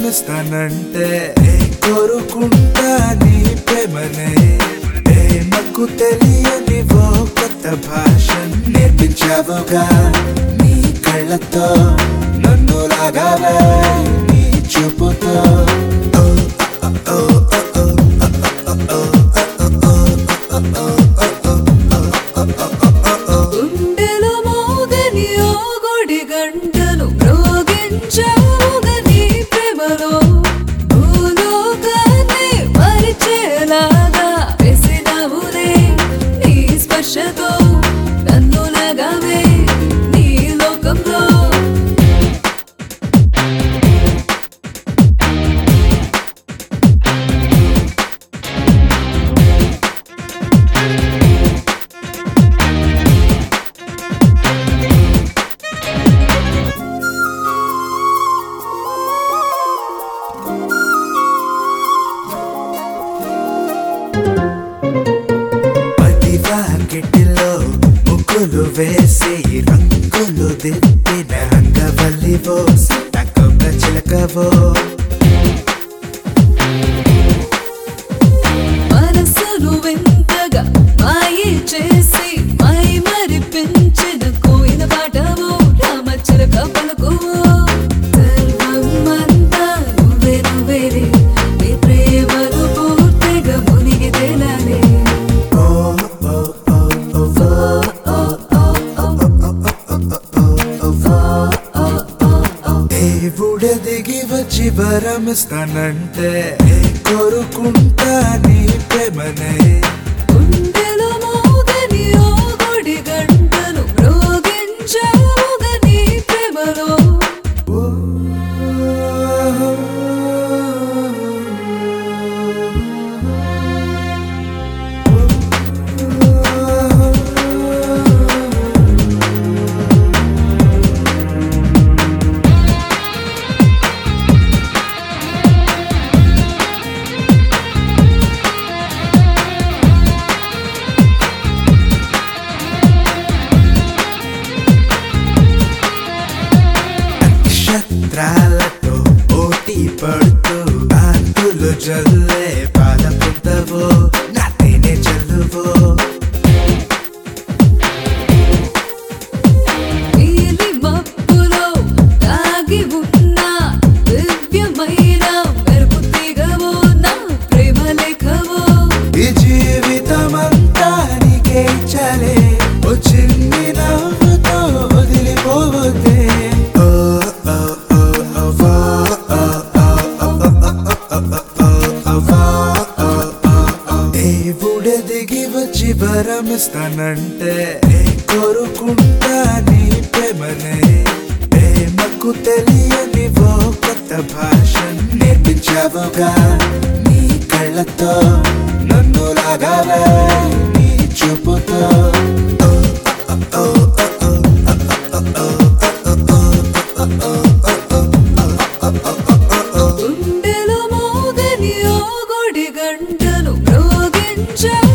చివరమిస్తానంటే కోరుకుంటా నీ ప్రేమనే ఏ నాకు తెలియని ఓ కొత్త భాష నేర్పించావుగా నీ కళ్ళతో నన్ను లాగావే నీ చూపుతో ఓ, ఓ, ఓ, ఓ, గుండెలో మోగని ఓ గుడి గంటలు మ్రోగించావుగా నీ ప్రేమలో భూలోకాన్ని పరిచేలాగా వేసినావులే నీ స్పర్శతో నన్ను లాగావే నీ లోకంలో పది వాకిటిలో ముగ్గులు వేసి రంగులు దిప్పిన రంగవల్లివో తక్కువ చిలకవో మనసును వింతగా మాయి చేసి మై మరిపించిన కోయిన పాటవు రామచిలక పలుకువు సర్వమంతా నువ్వే నువ్వేలే నీ ప్రేమను పూర్తిగా మునిగి తేలాలే ఓ ఓ ఓ ఓ దేవుడే దిగి వచ్చి వరమిస్తానంటే కోరుకుంటా నీ ప్రేమనే గుండెలో మోగని ఓ గుడి గంటలు మ్రోగించావుగా నీ ప్రేమలో ఓ నక్షత్రాలతో పోటీ పడుతూ కాంతులు జల్లే పాద పొందవో నా తేనె జల్లువో నీలి మబ్బులో దాగి ఉన్న దివ్యమైన మెరుపు తీగవో నా ప్రేమ లేఖవో ఈ జీవితమంతా నీకే చలే ఓ చిన్ని నవ్వుతో వదిలిపోవద్దే ఓ ఓ ఓ ఓ ఓ ఓ దేవుడే దిగి వచ్చి వరమిస్తానంటే కోరుకుంటా నీ ప్రేమనే ప్రేమకు తెలియని ఓ కొత్త భాష నేర్పించావుగా నీ కళ్ళతో నన్ను లాగావే నీ చూపుతో ఓ, ఓ, ఓ, ఓ, గుండెలో మోగని ఓ గుడి గంటలు మ్రోగించావు